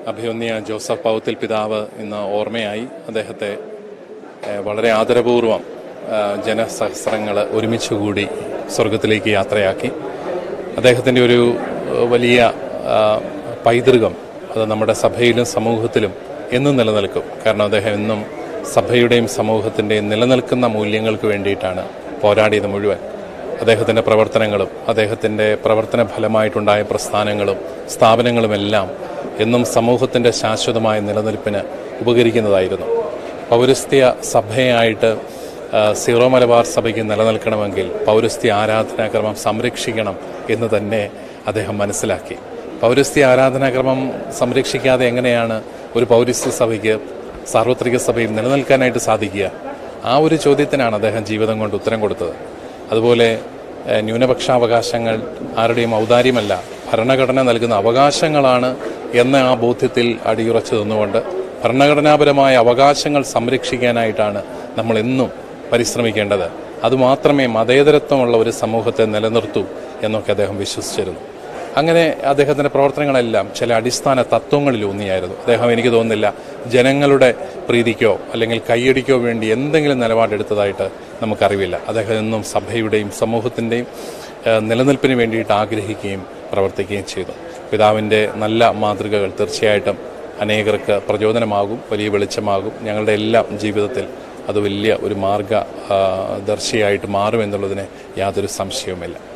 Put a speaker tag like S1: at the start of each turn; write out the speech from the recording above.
S1: അഭിമന്യ ജോസഫ് പൗത്തിൽ പിതാവ് ഇന്ന് ഓർമ്മയായി അദ്ദേഹത്തെ ഏഹ്, വളരെ ആദരപൂർവം ജനസഹസ്രങ്ങൾ ഒരുമിച്ചുകൂടി സ്വർഗത്തിലേക്ക് യാത്രയാക്കി അദ്ദേഹത്തിൻ്റെ ഒരു ഏഹ്, വലിയ ആ, പൈതൃകം അത് നമ്മുടെ സഭയിലും സമൂഹത്തിലും എന്നും നിലനിൽക്കും കാരണം അദ്ദേഹം എന്നും സഭയുടെയും സമൂഹത്തിൻ്റെയും നിലനിൽക്കുന്ന മൂല്യങ്ങൾക്ക് വേണ്ടിയിട്ടാണ് പോരാടിയത് മുഴുവൻ അദ്ദേഹത്തിൻ്റെ പ്രവർത്തനങ്ങളും അദ്ദേഹത്തിൻ്റെ പ്രവർത്തന ഫലമായിട്ടുണ്ടായ പ്രസ്ഥാനങ്ങളും സ്ഥാപനങ്ങളുമെല്ലാം എന്നും സമൂഹത്തിൻ്റെ ശാശ്വതമായ നിലനിൽപ്പിന് ഉപകരിക്കുന്നതായിരുന്നു പൗരസ്ത്യ സഭയായിട്ട് ആ, സീറോ മലബാർ സഭയ്ക്ക് നിലനിൽക്കണമെങ്കിൽ പൗരസ്ത്യ ആരാധനാക്രമം സംരക്ഷിക്കണം എന്ന് തന്നെ അദ്ദേഹം മനസ്സിലാക്കി പൗരസ്ത്യ ആരാധനാക്രമം സംരക്ഷിക്കാതെ എങ്ങനെയാണ് ഒരു പൗരസ്ത്യ സഭയ്ക്ക് സാർവത്രിക സഭയിൽ നിലനിൽക്കാനായിട്ട് സാധിക്കുക ആ ഒരു ചോദ്യത്തിനാണ് അദ്ദേഹം ജീവിതം കൊണ്ട് ഉത്തരം കൊടുത്തത് അതുപോലെ ഏഹ്, ന്യൂനപക്ഷാവകാശങ്ങൾ ആരുടെയും ഔദാര്യമല്ല ഭരണഘടന നൽകുന്ന അവകാശങ്ങളാണ് എന്ന ആ ബോധ്യത്തിൽ അടിയുറച്ചു നിന്നുകൊണ്ട് ഭരണഘടനാപരമായ അവകാശങ്ങൾ സംരക്ഷിക്കാനായിട്ടാണ് നമ്മൾ എന്നും പരിശ്രമിക്കേണ്ടത് അതുമാത്രമേ മതേതരത്വമുള്ള ഒരു സമൂഹത്തെ നിലനിർത്തൂ എന്നൊക്കെ അദ്ദേഹം വിശ്വസിച്ചിരുന്നു അങ്ങനെ അദ്ദേഹത്തിൻ്റെ പ്രവർത്തനങ്ങളെല്ലാം ചില അടിസ്ഥാന തത്വങ്ങളിൽ ഊന്നിയായിരുന്നു അദ്ദേഹം എനിക്ക് തോന്നുന്നില്ല ജനങ്ങളുടെ പ്രീതിക്കോ അല്ലെങ്കിൽ കയ്യടിക്കോ വേണ്ടി എന്തെങ്കിലും നിലപാടെടുത്തതായിട്ട് നമുക്കറിവില്ല അദ്ദേഹം എന്നും സഭയുടെയും സമൂഹത്തിൻ്റെയും ഏഹ്, നിലനിൽപ്പിന് വേണ്ടിയിട്ട് ആഗ്രഹിക്കുകയും പ്രവർത്തിക്കുകയും ചെയ്തു പിതാവിൻ്റെ നല്ല മാതൃകകൾ തീർച്ചയായിട്ടും അനേകർക്ക് പ്രചോദനമാകും വലിയ വെളിച്ചമാകും ഞങ്ങളുടെ എല്ലാം ജീവിതത്തിൽ അത് വലിയ ഒരു മാർഗ ആ, ദർശിയായിട്ട് മാറുമെന്നുള്ളതിന് യാതൊരു സംശയവുമില്ല